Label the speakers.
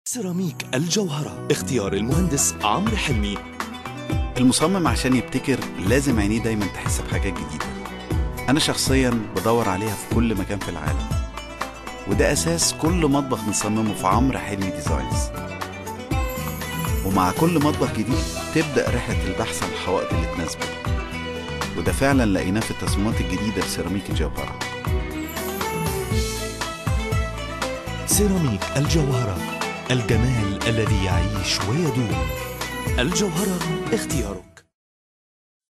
Speaker 1: سيراميك الجوهرة اختيار المهندس عمرو حلمي
Speaker 2: المصمم عشان يبتكر لازم عينيه دايما تحس بحاجات جديدة أنا شخصيا بدور عليها في كل مكان في العالم وده أساس كل مطبخ بنصممه في عمرو حلمي ديزاينز ومع كل مطبخ جديد تبدأ رحلة البحث عن الحوائط اللي تناسبه وده فعلا لقيناه في التصميمات الجديدة لسيراميك الجوهرة
Speaker 1: سيراميك الجوهرة الجمال الذي يعيش ويدوم الجوهرة اختيارك